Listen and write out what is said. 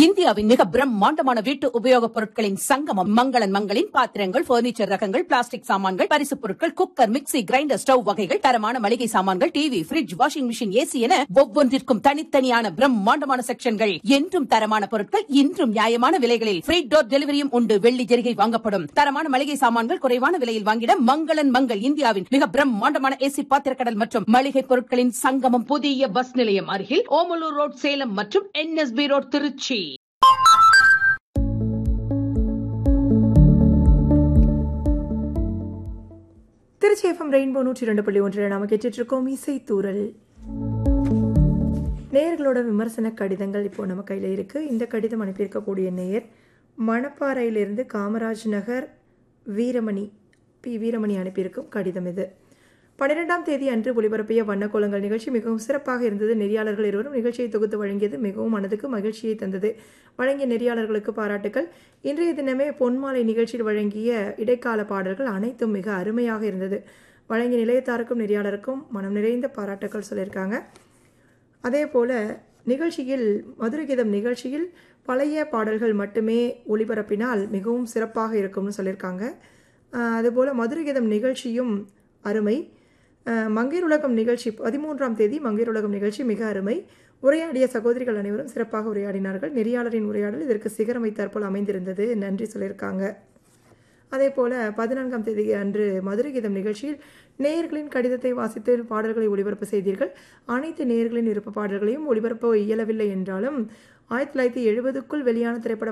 இந்தியாவின் மிக பிரம்மாண்டமான வீட்டு உபயோகப் பொருட்களின் சங்கமம் மங்களன் மங்களின் பாத்திரங்கள் பர்னிச்சர் ரகங்கள் பிளாஸ்டிக் சாமான்கள் பரிசுப் பொருட்கள் குக்கர் மிக்ஸி கிரைண்டர் ஸ்டவ் வகைகள் தரமான மளிகை சாமான்கள் TV fridge washing machine AC என ஒவ்வொன்றிற்கும் தனித்தனியான பிரம்மாண்டமான செக்ஷன்கள் என்றும் தரமான பொருட்கள் இன்றும் நியாயமான விலைகளில் ஃப்ரீ டோர் டெலிவரியும் உண்டு வெள்ளி ஜெரிகை வாங்கப்படும் தரமான மளிகை சாமான்கள் குறைவான விலையில் வாங்கிட மங்களன் மங்கள் இந்தியாவின் மிக பிரம்மாண்டமான ஏசி பாத்திரக்கடல் மற்றும் மளிகை பொருட்களின் சங்கமம் புதிய பஸ் நிலையம் அருகில் ஓமலூர் ரோட் சேலம் மற்றும் NSB road Trichy Trichy FM rainbow நூற்றி ரெண்டு புள்ளி ஒன்றில் நாம கேட்டுட்டு இருக்கோம் இசை தூரல் நேயர்களோட விமர்சன கடிதங்கள் இப்போ நம்ம கையில் இருக்கு இந்த கடிதம் அனுப்பியிருக்கக்கூடிய நேயர் மணப்பாறையிலிருந்து காமராஜ் நகர் வீரமணி பி வீரமணி அனுப்பியிருக்கும் கடிதம் இது பன்னிரெண்டாம் தேதி அன்று ஒளிபரப்பிய வண்ணக்கோலங்கள் நிகழ்ச்சி மிகவும் சிறப்பாக இருந்தது நெறியாளர்கள் இருவரும் நிகழ்ச்சியை தொகுத்து வழங்கியது மிகவும் மனதுக்கு மகிழ்ச்சியை தந்தது வழங்கிய நெறியாளர்களுக்கு பாராட்டுகள் இன்றைய தினமே பொன்மாலை நிகழ்ச்சியில் வழங்கிய இடைக்கால பாடல்கள் அனைத்தும் மிக அருமையாக இருந்தது வழங்கிய நிலையத்தாருக்கும் நெறியாளருக்கும் மனம் நிறைந்த பாராட்டுகள் சொல்லியிருக்காங்க அதே போல் நிகழ்ச்சியில் மதுரை கீதம் நிகழ்ச்சியில் பழைய பாடல்கள் மட்டுமே ஒளிபரப்பினால் மிகவும் சிறப்பாக இருக்கும்னு சொல்லியிருக்காங்க ஆஹ் அதுபோல் மதுரை கீதம் நிகழ்ச்சியும் அருமை ஆஹ் மங்கையர் உலகம் நிகழ்ச்சி பதிமூன்றாம் தேதி மங்கையர் உலகம் நிகழ்ச்சி மிக அருமை உரையாடிய சகோதரிகள் அனைவரும் சிறப்பாக உரையாடினார்கள் நெறியாளரின் உரையாடல் இதற்கு சிகரம் வைத்தாற்போல் அமைந்திருந்தது நன்றி சொல்லியிருக்காங்க அதே போல் பதினான்காம் தேதி அன்று மதுரை கீதம் நிகழ்ச்சியில் நேயர்களின் கடிதத்தை வாசித்து பாடல்களை ஒளிபரப்பு செய்தீர்கள் அனைத்து நேயர்களின் விருப்ப பாடல்களையும் ஒளிபரப்ப இயலவில்லை என்றாலும் ஆயிரத்தி தொள்ளாயிரத்தி எழுபதுக்குள் வெளியான திரைப்பட